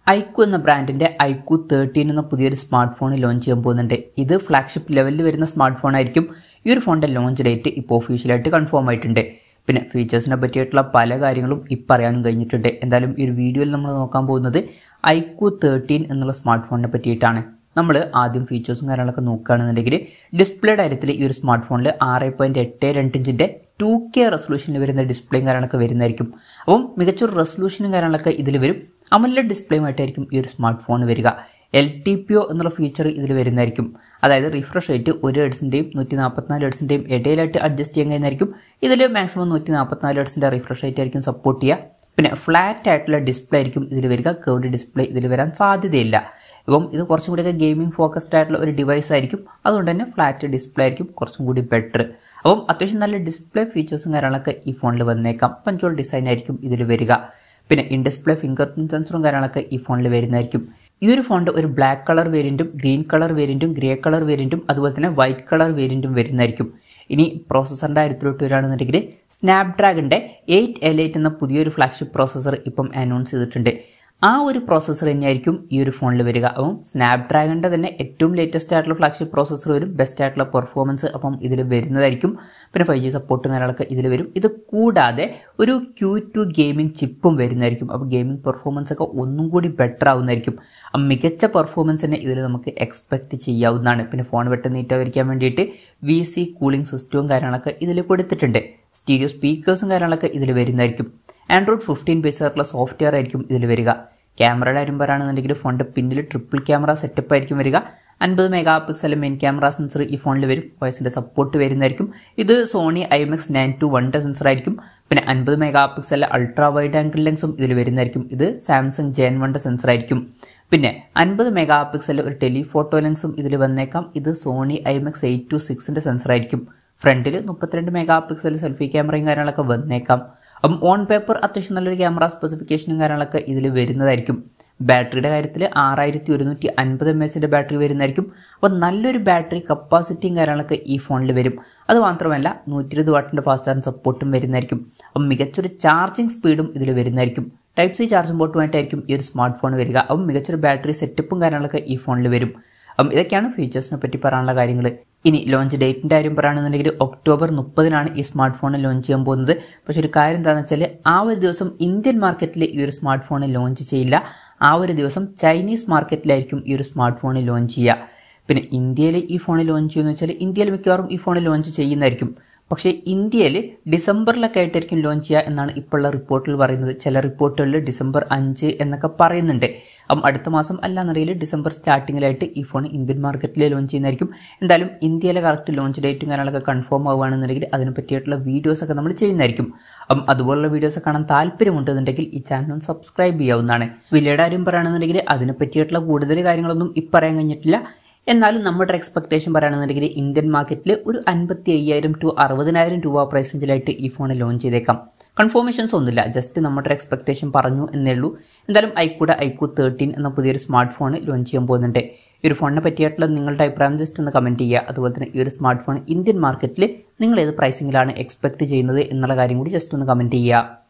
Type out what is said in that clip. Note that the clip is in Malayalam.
ഐക്കു എന്ന ബ്രാൻഡിന്റെ ഐക്കു തേർട്ടീൻ എന്ന പുതിയൊരു സ്മാർട്ട് ഫോൺ ലോഞ്ച് ചെയ്യാൻ പോകുന്നുണ്ട് ഇത് ഫ്ലാഗ്ഷിപ്പ് ലെവലിൽ വരുന്ന സ്മാർട്ട് ഫോൺ ആയിരിക്കും ഈ ഒരു ഫോണിന്റെ ലോഞ്ച് ഡേറ്റ് ഇപ്പോൾ ഒഫീഷ്യലായിട്ട് കൺഫേം ആയിട്ടുണ്ട് പിന്നെ ഫീച്ചേഴ്സിനെ പറ്റിയിട്ടുള്ള പല കാര്യങ്ങളും ഇപ്പം അറിയാനും കഴിഞ്ഞിട്ടുണ്ട് എന്തായാലും ഈ ഒരു വീഡിയോയിൽ നമ്മൾ നോക്കാൻ പോകുന്നത് ഐക്കു തേർട്ടീൻ എന്നുള്ള സ്മാർട്ട് ഫോണിനെ പറ്റിയിട്ടാണ് നമ്മൾ ആദ്യം ഫീച്ചേഴ്സും കാര്യങ്ങളൊക്കെ നോക്കുകയാണെന്നുണ്ടെങ്കിൽ ഡിസ്പ്ലേ കാര്യത്തിൽ ഈ ഒരു സ്മാർട്ട് ഫോണിൽ ആറ് പോയിൻറ്റ് എട്ട് രണ്ട് ഇഞ്ചിൻ്റെ ടു കെ റെസൊല്യൂഷനിൽ വരുന്ന ഡിസ്പ്ലേയും കാര്യങ്ങളൊക്കെ വരുന്നതായിരിക്കും അപ്പം മികച്ചൊരു റെസൊല്യൂഷനും കാര്യങ്ങളൊക്കെ ഇതിൽ വരും അമല ഡിസ്പ്ലേയുമായിട്ടായിരിക്കും ഈ ഒരു സ്മാർട്ട് ഫോൺ വരിക എൽ ടി പി ഒ എന്നുള്ള ഫീച്ചർ ഇതിൽ വരുന്നതായിരിക്കും അതായത് റിഫ്രഷ് റേറ്റ് ഒരു ഹെഡ്സിൻ്റെയും നൂറ്റി നാൽപ്പത്തിനാല് ഹെഡ്സിൻ്റെയും ഇടയിലായിട്ട് അഡ്ജസ്റ്റ് ചെയ്യാൻ കഴിയുന്നതായിരിക്കും ഇതിൽ മാക്സിമം നൂറ്റി നാൽപ്പത്തിനാല് ഹെഡ്സിൻ്റെ റിഫ്രഷ് റേറ്റ് ആയിരിക്കും സപ്പോർട്ട് ചെയ്യുക പിന്നെ ഫ്ലാറ്റ് ആയിട്ടുള്ള ഡിസ്പ്ലേ ആയിരിക്കും ഇതിൽ വരിക കേർഡ് ഡിസ്പ്ലേ ഇതിൽ വരാൻ സാധ്യതയില്ല അപ്പം ഇത് കുറച്ചും കൂടിയൊക്കെ ഗെയിമിംഗ് ഫോക്കസ്ഡ് ആയിട്ടുള്ള ഒരു ഡിവൈസ് ആയിരിക്കും അതുകൊണ്ട് തന്നെ ഫ്ലാറ്റ് ഡിസ്പ്ലേ ആയിരിക്കും കുറച്ചും കൂടി ബെറ്റർ അപ്പം അത്യാവശ്യം നല്ല ഡിസ്പ്ലേ ഫീച്ചേഴ്സും കാര്യങ്ങളൊക്കെ ഈ ഫോണിൽ വന്നേക്കാം പഞ്ചോൾ ഡിസൈൻ ആയിരിക്കും ഇതിൽ വരിക പിന്നെ ഇൻ ഡിസ്പ്ലേ ഫിംഗർ പ്രിന്റ് സെൻസറും കാര്യങ്ങളൊക്കെ ഈ ഫോണിൽ വരുന്നതായിരിക്കും ഈ ഒരു ഫോണിൻ്റെ ഒരു ബ്ലാക്ക് കളർ വേരിയൻറ്റും ഗ്രീൻ കളർ വേരിയൻറ്റും ഗ്രേ കളർ വേരിയൻറ്റും അതുപോലെ തന്നെ വൈറ്റ് കളർ വേരിയൻറ്റും വരുന്നതായിരിക്കും ഇനി പ്രോസസ്സറിൻ്റെ കാര്യത്തിലോട്ട് വരികയാണെന്നുണ്ടെങ്കിൽ സ്നാപ്ഡ്രാഗണിൻ്റെ എയ്റ്റ് എൽ എയ്റ്റ് എന്ന പുതിയൊരു ഫ്ലാഗ്ഷിപ്പ് പ്രോസസ്സർ ഇപ്പം അനൗൺസ് ചെയ്തിട്ടുണ്ട് ആ ഒരു പ്രോസസ്സർ തന്നെയായിരിക്കും ഈ ഒരു ഫോണിൽ വരിക അപ്പം സ്നാപ്ഡ്രാഗണിൻ്റെ തന്നെ ഏറ്റവും ലേറ്റസ്റ്റ് ആയിട്ടുള്ള ഫ്ലാഗ്ഷിപ്പ് പ്രോസസ്സർ വരും ബെസ്റ്റ് ആയിട്ടുള്ള പെർഫോമൻസ് അപ്പം ഇതിൽ വരുന്നതായിരിക്കും പിന്നെ ഫൈവ് ജി സപ്പോർട്ടും കാര്യങ്ങളൊക്കെ ഇതിൽ വരും ഇത് കൂടാതെ ഒരു ക്യൂ ടു ഗെയിമിംഗ് ചിപ്പും വരുന്നതായിരിക്കും അപ്പോൾ ഗെയിമിംഗ് പെർഫോമൻസ് ഒക്കെ ഒന്നും കൂടി ബെറ്റർ ആവുന്നതായിരിക്കും മികച്ച പെർഫോമൻസ് തന്നെ ഇതിൽ നമുക്ക് എക്സ്പെക്ട് ചെയ്യാവുന്നതാണ് പിന്നെ ഫോൺ പെട്ടെന്ന് നീറ്റായിരിക്കാൻ വേണ്ടിയിട്ട് വി സി കൂളിംഗ് സിസ്റ്റവും കാര്യങ്ങളൊക്കെ ഇതിൽ കൊടുത്തിട്ടുണ്ട് സ്റ്റീരിയോ സ്പീക്കേഴ്സും കാര്യങ്ങളൊക്കെ ഇതിൽ വരുന്നതായിരിക്കും ആൻഡ്രോയിഡ് ഫിഫ്റ്റീൻ ബേസ് ആയിട്ടുള്ള സോഫ്റ്റ്വെയർ ആയിരിക്കും ഇതിൽ വരിക ക്യാമറയുടെ കാര്യം പറയുകയാണെന്നുണ്ടെങ്കിൽ ഫോണിൻ്റെ പിന്നിൽ ട്രിപ്പിൾ ക്യാമറ സെറ്റപ്പ് ആയിരിക്കും വരിക അൻപത് mega pixel main camera sensor ഈ ഫോണിൽ വരും വോയിസിൻ്റെ സപ്പോർട്ട് വരുന്നതായിരിക്കും ഇത് Sony I M X nine two one sensor ആയിരിക്കും പിന്നെ അൻപത് mega pixel ultra wide angle ലെൻസും ഇതിൽ വരുന്നതായിരിക്കും ഇത് സാംസങ് ജെൻ വണ്ടെ സെൻസർ ആയിരിക്കും പിന്നെ അൻപത് മെഗാ പിക്സൽ ഒരു ടെലിഫോട്ടോ ലെൻസും ഇതിൽ വന്നേക്കാം ഇത് Sony I M X eight two സിക്സിൻ്റെ സെൻസർ ആയിരിക്കും ഫ്രണ്ടിൽ മുപ്പത്തിരണ്ട് മെഗാ പിക്സൽ സെൽഫി ക്യാമറയും കാര്യങ്ങളൊക്കെ വന്നേക്കാം അപ്പം ഓൺ പേപ്പർ അത്യാവശ്യം നല്ലൊരു ക്യാമറ സ്പെസിഫിക്കേഷനും കാര്യങ്ങളൊക്കെ ഇതിൽ വരുന്നതായിരിക്കും ബാറ്ററിയുടെ കാര്യത്തിൽ ആറായിരത്തി ഒരുന്നൂറ്റി അൻപത് എം എച്ചിൻ്റെ ബാറ്ററി വരുന്നതായിരിക്കും അപ്പോൾ നല്ലൊരു ബാറ്ററി കപ്പാസിറ്റിയും കാര്യങ്ങളൊക്കെ ഈ ഫോണിൽ വരും അത് മാത്രമല്ല നൂറ്റി ഇരുപത് വാട്ടിൻ്റെ ഫാസ്റ്റ് ചാർജ് സപ്പോർട്ടും വരുന്നതായിരിക്കും അപ്പം മികച്ചൊരു ചാർജിങ് സ്പീഡും ഇതിൽ വരുന്നതായിരിക്കും ടൈപ്പ് സി ചാർജിംഗ് പോർട്ടുമായിട്ടായിരിക്കും ഈ ഒരു സ്മാർട്ട് ഫോൺ വരിക അപ്പം മികച്ചൊരു ബാറ്ററി സെറ്റപ്പും കാര്യങ്ങളൊക്കെ ഈ ഫോണിൽ വരും അപ്പം ഇതൊക്കെയാണ് ഫീച്ചേഴ്സിനെ പറ്റി പറയാനുള്ള കാര്യങ്ങൾ ഇനി ലോഞ്ച് ഡേറ്റിൻ്റെ കാര്യം പറയുകയാണെന്നുണ്ടെങ്കിൽ ഒക്ടോബർ മുപ്പതിനാണ് ഈ സ്മാർട്ട് ഫോൺ ലോഞ്ച് ചെയ്യാൻ പോകുന്നത് പക്ഷേ ഒരു കാര്യം എന്താണെന്ന് വെച്ചാൽ ആ ഒരു ദിവസം ഇന്ത്യൻ മാർക്കറ്റിൽ ഈ ഒരു സ്മാർട്ട് ഫോൺ ലോഞ്ച് ചെയ്യില്ല ആ ഒരു ദിവസം ചൈനീസ് മാർക്കറ്റിലായിരിക്കും ഈ ഒരു സ്മാർട്ട് ഫോൺ ലോഞ്ച് ചെയ്യുക പിന്നെ ഇന്ത്യയിൽ ഈ ഫോൺ ലോഞ്ച് ചെയ്യുമെന്ന് വെച്ചാൽ ഇന്ത്യയിൽ മിക്കവാറും ഈ ഫോൺ ലോഞ്ച് ചെയ്യുന്നതായിരിക്കും പക്ഷേ ഇന്ത്യയിൽ ഡിസംബറിലൊക്കെ ആയിട്ടായിരിക്കും ലോഞ്ച് ചെയ്യുക എന്നാണ് ഇപ്പോഴുള്ള റിപ്പോർട്ടിൽ പറയുന്നത് ചില റിപ്പോർട്ടുകളിൽ ഡിസംബർ അഞ്ച് എന്നൊക്കെ പറയുന്നുണ്ട് അപ്പം അടുത്ത മാസം അല്ലാന്നറിയില്ല ഡിസംബർ സ്റ്റാർട്ടിങ്ങിലായിട്ട് ഈ ഫോൺ ഇന്ത്യൻ മാർക്കറ്റിൽ ലോഞ്ച് ചെയ്യുന്നതായിരിക്കും എന്തായാലും ഇന്ത്യയിലെ കറക്റ്റ് ലോഞ്ച് ഡേറ്റും കാര്യങ്ങളൊക്കെ കൺഫേം ആവുകയാണെന്നുണ്ടെങ്കിൽ അതിനെ പറ്റിയിട്ടുള്ള വീഡിയോസൊക്കെ നമ്മൾ ചെയ്യുന്നതായിരിക്കും അപ്പം അതുപോലുള്ള വീഡിയോസ് കാണാൻ താല്പര്യമുണ്ടെന്നുണ്ടെങ്കിൽ ഈ ചാനൽ സബ്സ്ക്രൈബ് ചെയ്യാവുന്നതാണ് വിലയുടെ കാര്യം പറയുകയാണെന്നുണ്ടെങ്കിൽ അതിനെ പറ്റിയിട്ടുള്ള കൂടുതൽ കാര്യങ്ങളൊന്നും ഇപ്പം പറയാൻ കഴിഞ്ഞിട്ടില്ല എന്നാലും നമ്മുടെ എക്സ്പെക്ടേഷൻ പറയുകയാണെന്നുണ്ടെങ്കിൽ ഇന്ത്യൻ മാർക്കറ്റിൽ ഒരു അൻപത്തി അയ്യായിരം ടു അറുപതിനായിരം രൂപ പ്രൈസ് റേഞ്ചിലായിട്ട് ഈ ഫോൺ ലോഞ്ച് ചെയ്തേക്കാം കൺഫർമേഷൻസ് ഒന്നുമില്ല ജസ്റ്റ് നമ്മുടെ എക്സ്പെക്ടേഷൻ പറഞ്ഞു എന്നേ ഉള്ളൂ എന്തായാലും ഐക്കൂടെ ഐക്കു തേർട്ടീൻ എന്ന പുതിയൊരു സ്മാർട്ട് ഫോൺ ലോഞ്ച് ചെയ്യാൻ പോകുന്നുണ്ട് ഈ ഒരു ഫോണിനെ പറ്റിയിട്ടുള്ള നിങ്ങളുടെ അഭിപ്രായം ജസ്റ്റ് ഒന്ന് കമൻറ്റ് ചെയ്യുക അതുപോലെ തന്നെ ഈ ഒരു സ്മാർട്ട് ഫോൺ ഇന്ത്യൻ മാർക്കറ്റിൽ നിങ്ങൾ ഏത് പ്രൈസിങ്ങിലാണ് എക്സ്പെക്ട് ചെയ്യുന്നത് എന്നുള്ള കാര്യം കൂടി ജസ്റ്റ് ഒന്ന് കമൻറ്റ് ചെയ്യുക